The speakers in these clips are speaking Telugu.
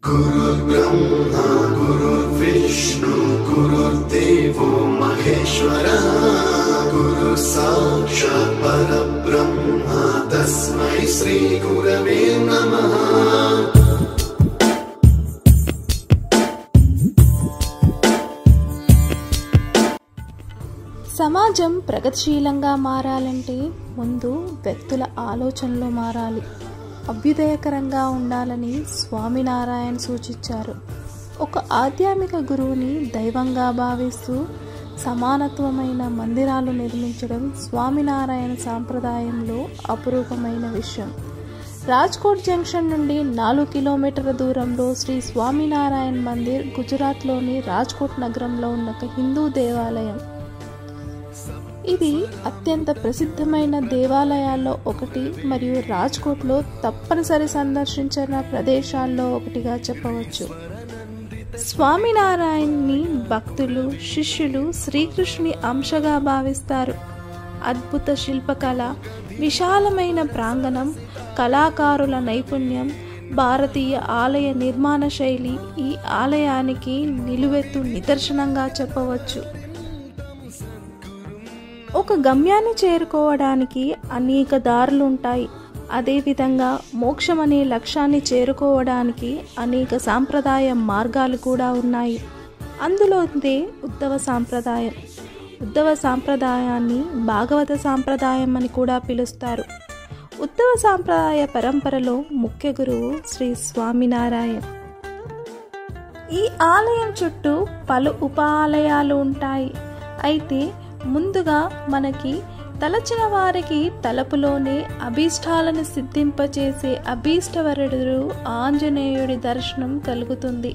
गुरुर्ब्रह्मा गुरुर्विष्णु गुरुर्देवो महेश्वरः गुरुः साक्षात् परब्रह्मा तस्मै श्रीगुरवे नमः సమాజం ప్రగతిశీలంగా మారాలంటే ముందు వ్యక్తుల ఆలోచనలు మారాలి అభ్యుదయకరంగా ఉండాలని స్వామినారాయణ సూచించారు ఒక ఆధ్యాత్మిక గురువుని దైవంగా భావిస్తూ సమానత్వమైన మందిరాలు నిర్మించడం స్వామినారాయణ సాంప్రదాయంలో అపురూపమైన విషయం రాజ్కోట్ జంక్షన్ నుండి నాలుగు కిలోమీటర్ల దూరంలో శ్రీ స్వామినారాయణ మందిర్ గుజరాత్లోని రాజ్కోట్ నగరంలో ఉన్న ఒక హిందూ దేవాలయం ఇది అత్యంత ప్రసిద్ధమైన దేవాలయాల్లో ఒకటి మరియు రాజ్కోట్లో తప్పనిసరి సందర్శించిన ప్రదేశాల్లో ఒకటిగా చెప్పవచ్చు స్వామినారాయణ్ని భక్తులు శిష్యులు శ్రీకృష్ణుని అంశగా భావిస్తారు అద్భుత శిల్పకళ విశాలమైన ప్రాంగణం కళాకారుల నైపుణ్యం భారతీయ ఆలయ నిర్మాణ శైలి ఈ ఆలయానికి నిలువెత్తు నిదర్శనంగా చెప్పవచ్చు ఒక గమ్యాన్ని చేరుకోవడానికి అనేక దారులు ఉంటాయి అదేవిధంగా మోక్షం అనే లక్ష్యాన్ని చేరుకోవడానికి అనేక సాంప్రదాయ మార్గాలు కూడా ఉన్నాయి అందులోదే ఉద్ధవ సాంప్రదాయం ఉద్ధవ సాంప్రదాయాన్ని భాగవత సాంప్రదాయం అని కూడా పిలుస్తారు ఉద్ధవ సాంప్రదాయ పరంపరలో ముఖ్య గురువు శ్రీ స్వామినారాయణ్ ఈ ఆలయం చుట్టూ పలు ఉప ఆలయాలు ఉంటాయి అయితే ముందుగా మనకి తలచిన వారికి తలపులోనే అభీష్టాలను సిద్ధింపచేసే అభీష్టవరుడు ఆంజనేయుడి దర్శనం కలుగుతుంది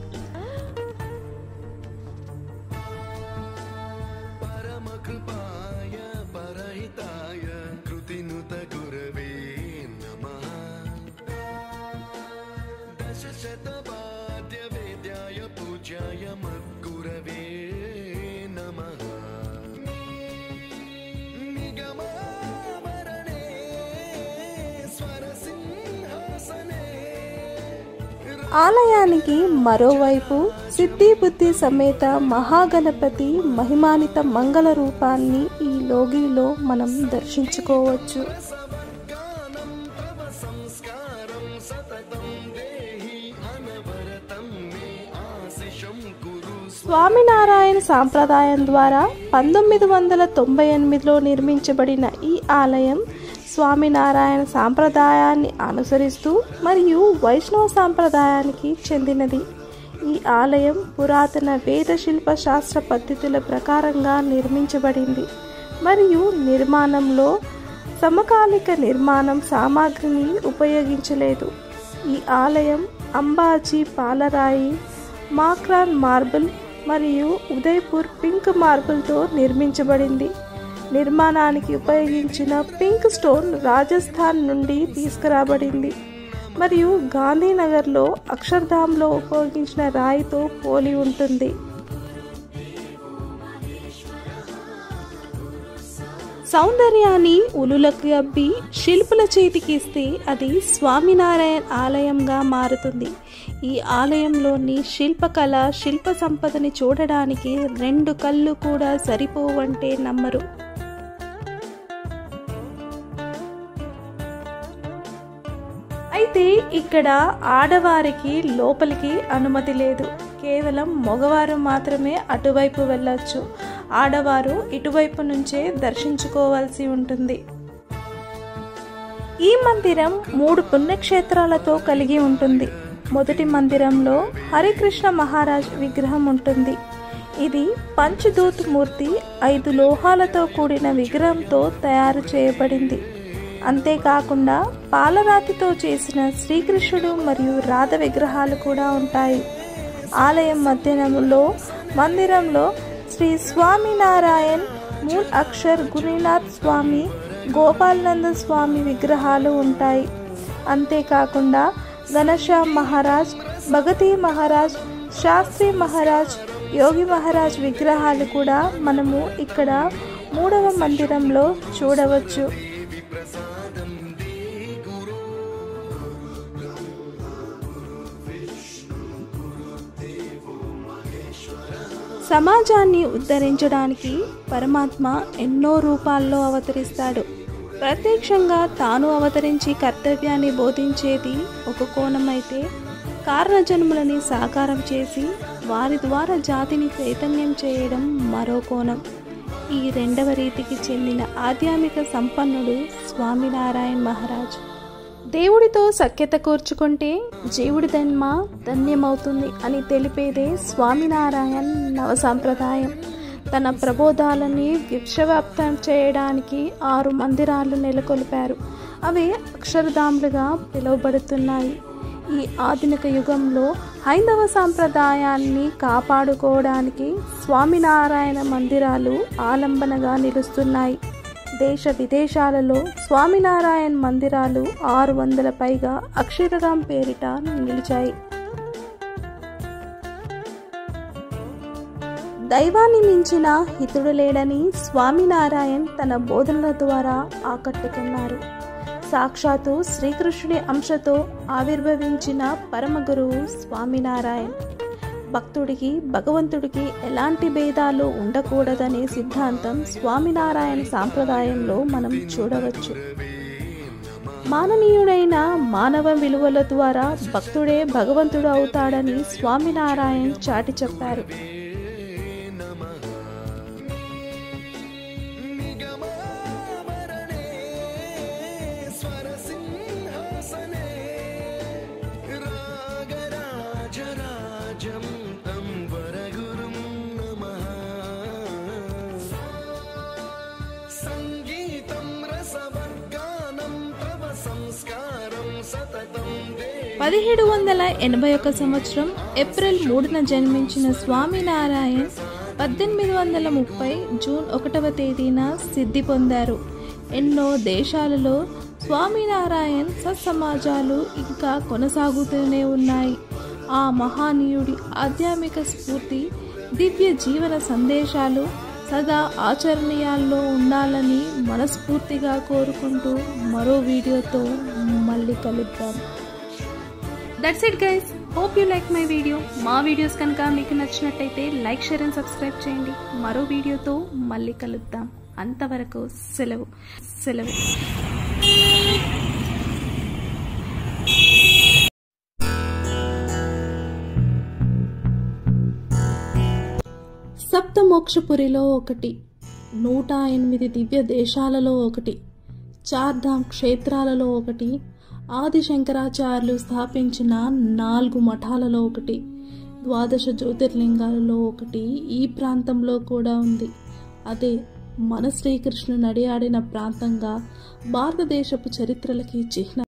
परमकृपाय परहिताय कृतिनुत गुरवे नमः दशशतवाद्यवेद्याय पूज्याय मद्गुरवे नमः निगमावरणे स्वरसिंहासने ఆలయానికి మరోవైపు సిద్ధి బుద్ధి సమేత మహాగణపతి మహిమానిత మంగళ రూపాన్ని ఈ లోగిలో మనం దర్శించుకోవచ్చు गानं तव संस्कारं सततं देहि अनवरतं मे आशिषं कुरु స్వామినారాయణ సాంప్రదాయం ద్వారా పంతొమ్మిది వందల తొంభై ఎనిమిదిలో నిర్మించబడిన ఈ ఆలయం స్వామినారాయణ సాంప్రదాయాన్ని అనుసరిస్తూ మరియు వైష్ణవ సాంప్రదాయానికి చెందినది ఈ ఆలయం పురాతన వేద శిల్ప శాస్త్ర పద్ధతుల ప్రకారంగా నిర్మించబడింది మరియు నిర్మాణంలో సమకాలిక నిర్మాణం సామాగ్రిని ఉపయోగించలేదు ఈ ఆలయం అంబాజీ పాలరాయి మాక్రాన్ మార్బుల్ మరియు ఉదయ్పూర్ పింక్ మార్బుల్తో నిర్మించబడింది నిర్మాణానికి ఉపయోగించిన పింక్ స్టోన్ రాజస్థాన్ నుండి తీసుకురాబడింది మరియు గాంధీనగర్లో అక్షర్ధామ్లో ఉపయోగించిన రాయితో పోలి ఉంటుంది సౌందర్యాన్ని ఉలులకు అబ్బి శిల్పుల చేతికి ఇస్తే అది స్వామినారాయణ ఆలయంగా మారుతుంది ఈ ఆలయంలోని శిల్పకళ శిల్ప సంపదని చూడడానికి రెండు కళ్ళు కూడా సరిపోవంటే నమ్మరు అయితే ఇక్కడ ఆడవారికి లోపలికి అనుమతి లేదు కేవలం మగవారు మాత్రమే అటువైపు వెళ్ళొచ్చు ఆడవారు ఇటువైపు నుంచే దర్శించుకోవాల్సి ఉంటుంది ఈ మందిరం మూడు పుణ్యక్షేత్రాలతో కలిగి ఉంటుంది మొదటి మందిరంలో హరికృష్ణ మహారాజ్ విగ్రహం ఉంటుంది ఇది పంచదూత్ మూర్తి ఐదు లోహాలతో కూడిన విగ్రహంతో తయారు చేయబడింది అంతేకాకుండా పాలరాతితో చేసిన శ్రీకృష్ణుడు మరియు రాధ విగ్రహాలు కూడా ఉంటాయి ఆలయం మధ్యనంలో మందిరంలో శ్రీ స్వామినారాయణ్ మూల్ అక్షర్ గురునాథ్ స్వామి గోపాలనంద స్వామి విగ్రహాలు ఉంటాయి అంతేకాకుండా ఘనశ్యామ్ మహారాజ్ భగతీ మహారాజ్ శాస్త్రి మహారాజ్ యోగి మహారాజ్ విగ్రహాలు కూడా మనము ఇక్కడ మూడవ మందిరంలో చూడవచ్చు प्रसादं दे गुरु సమాజాన్ని ఉద్ధరించడానికి పరమాత్మ ఎన్నో రూపాల్లో అవతరిస్తాడు ప్రత్యక్షంగా తాను అవతరించి కర్తవ్యాన్ని బోధించేది ఒక కోణమైతే కారణజన్ములని సాకారం చేసి వారి ద్వారా జాతిని చైతన్యం చేయడం మరో కోణం ఈ రెండవ రీతికి చెందిన ఆధ్యాత్మిక సంపన్నుడు స్వామినారాయణ మహారాజ్ దేవుడితో సఖ్యత కూర్చుకుంటే జీవుడి జన్మ ధన్యమవుతుంది అని తెలిపేదే స్వామినారాయణ్ నవ సంప్రదాయం తన ప్రబోధాలని విశ్వవ్యాప్తం చేయడానికి ఆరు మందిరాలు నెలకొల్పారు అవి అక్షరధాములుగా పిలువబడుతున్నాయి ఈ ఆధునిక యుగంలో హైందవ సాంప్రదాయాన్ని కాపాడుకోవడానికి స్వామినారాయణ మందిరాలు ఆలంబనగా నిలుస్తున్నాయి దేశ విదేశాలలో స్వామినారాయణ మందిరాలు ఆరు వందల పైగా అక్షరధామ్ పేరిట నిలిచాయి దైవాన్ని మించిన హితుడు లేడని స్వామినారాయణ్ తన బోధనల ద్వారా ఆకట్టుకున్నారు సాక్షాత్తు శ్రీకృష్ణుడి అంశతో ఆవిర్భవించిన పరమ గురువు స్వామినారాయణ్ భక్తుడికి భగవంతుడికి ఎలాంటి భేదాలు ఉండకూడదనే సిద్ధాంతం స్వామినారాయణ సాంప్రదాయంలో మనం చూడవచ్చు మాననీయుడైన మానవ విలువల ద్వారా భక్తుడే భగవంతుడు అవుతాడని స్వామినారాయణ్ చాటి చెప్పారు నిగమావరణే స్వరసింహాసనే రాగరాజరాజం తం వరగురుం నమః సంగీతం రసవర్గానం తవ సంస్కారం సతతం దే పదిహేడు వందల ఎనభై ఒక సంవత్సరం ఏప్రిల్ మూడున జన్మించిన స్వామినారాయణ్ పద్దెనిమిది వందల ముప్పై జూన్ ఒకటవ తేదీన సిద్ధి పొందారు ఎన్నో దేశాలలో స్వామినారాయణ్ సత్సమాజాలు ఇంకా కొనసాగుతూనే ఉన్నాయి ఆ మహానీయుడి ఆధ్యాత్మిక స్ఫూర్తి దివ్య జీవన సందేశాలు సదా ఆచరణీయాల్లో ఉండాలని మనస్ఫూర్తిగా కోరుకుంటూ మరో వీడియోతో మళ్ళీ కలుద్దాం that's it guys hope you like my video మా వీడియోస్ కనుక మీకు నచ్చినట్టయితే లైక్ షేర్ అండ్ సబ్స్క్రైబ్ చేయండి మరో వీడియోతో మళ్ళీ కలుద్దాం అంతవరకు సెలవు సెలవు సప్తమోక్షపురిలో ఒకటి నూట ఎనిమిది దివ్య దేశాలలో ఒకటి చార్ధామ్ క్షేత్రాలలో ఒకటి ఆది శంకరాచార్యులు స్థాపించిన నాలుగు మఠాలలో ఒకటి ద్వాదశ జ్యోతిర్లింగాలలో ఒకటి ఈ ప్రాంతంలో కూడా ఉంది అదే మన శ్రీకృష్ణుడు నడియాడిన ప్రాంతంగా భారతదేశపు చరిత్రలకి చిహ్నం